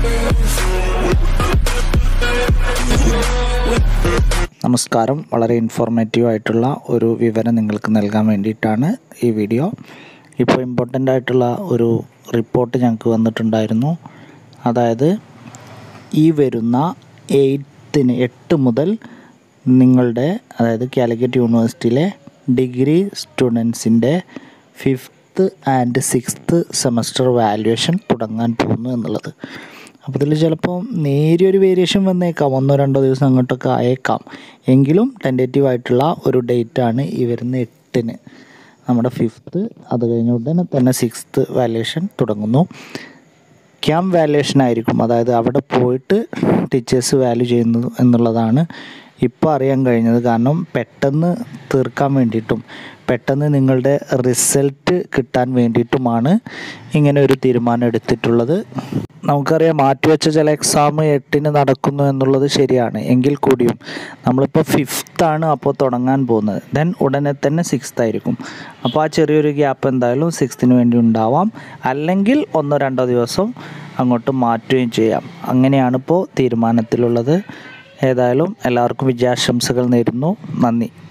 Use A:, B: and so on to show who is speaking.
A: നമസ്കാരം വളരെ ഇൻഫോർമേറ്റീവ് ആയിട്ടുള്ള ഒരു വിവരം നിങ്ങൾക്ക് നൽകാൻ വേണ്ടിയിട്ടാണ് ഈ വീഡിയോ ഇപ്പോൾ ഇമ്പോർട്ടൻ്റ് ആയിട്ടുള്ള ഒരു റിപ്പോർട്ട് ഞങ്ങൾക്ക് വന്നിട്ടുണ്ടായിരുന്നു അതായത് ഈ വരുന്ന എയ്ത്തിന് എട്ട് മുതൽ നിങ്ങളുടെ അതായത് കാലിക്കറ്റ് യൂണിവേഴ്സിറ്റിയിലെ ഡിഗ്രി സ്റ്റുഡൻസിൻ്റെ fifth and sixth semester valuation തുടങ്ങാൻ പോകുന്നു എന്നുള്ളത് അപ്പോൾ ഇതിൽ ചിലപ്പോൾ നേരിയൊരു വേരിയേഷൻ വന്നേക്കാം ഒന്നോ രണ്ടോ ദിവസം അങ്ങോട്ടൊക്കെ ആയേക്കാം എങ്കിലും ടെൻറ്റേറ്റീവ് ആയിട്ടുള്ള ഒരു ഡേറ്റാണ് ഈ വരുന്ന എട്ടിന് നമ്മുടെ ഫിഫ്ത്ത് അത് കഴിഞ്ഞ ഉടനെ തന്നെ സിക്സ്ത്ത് വാല്യുവേഷൻ തുടങ്ങുന്നു ക്യാമ്പ് വാല്യുവേഷൻ ആയിരിക്കും അതായത് അവിടെ പോയിട്ട് ടീച്ചേഴ്സ് വാല്യൂ ചെയ്യുന്നു എന്നുള്ളതാണ് ഇപ്പോൾ അറിയാൻ കഴിഞ്ഞത് കാരണം പെട്ടെന്ന് തീർക്കാൻ വേണ്ടിയിട്ടും പെട്ടെന്ന് നിങ്ങളുടെ റിസൾട്ട് കിട്ടാൻ വേണ്ടിയിട്ടുമാണ് ഇങ്ങനെ ഒരു തീരുമാനം എടുത്തിട്ടുള്ളത് നമുക്കറിയാം മാറ്റിവെച്ച ചില എക്സാം എട്ടിന് നടക്കുന്നു എന്നുള്ളത് ശരിയാണ് എങ്കിൽ കൂടിയും നമ്മളിപ്പോൾ ഫിഫ്ത്താണ് അപ്പോൾ തുടങ്ങാൻ പോകുന്നത് ദെൻ ഉടനെ തന്നെ സിക്സ്ത് ആയിരിക്കും അപ്പോൾ ആ ചെറിയൊരു ഗ്യാപ്പ് എന്തായാലും സിക്സ്ത്തിന് വേണ്ടി ഉണ്ടാവാം അല്ലെങ്കിൽ ഒന്നോ രണ്ടോ ദിവസം അങ്ങോട്ട് മാറ്റുകയും ചെയ്യാം അങ്ങനെയാണ് ഇപ്പോൾ തീരുമാനത്തിലുള്ളത് ഏതായാലും എല്ലാവർക്കും വിജയാശംസകൾ നേരുന്നു നന്ദി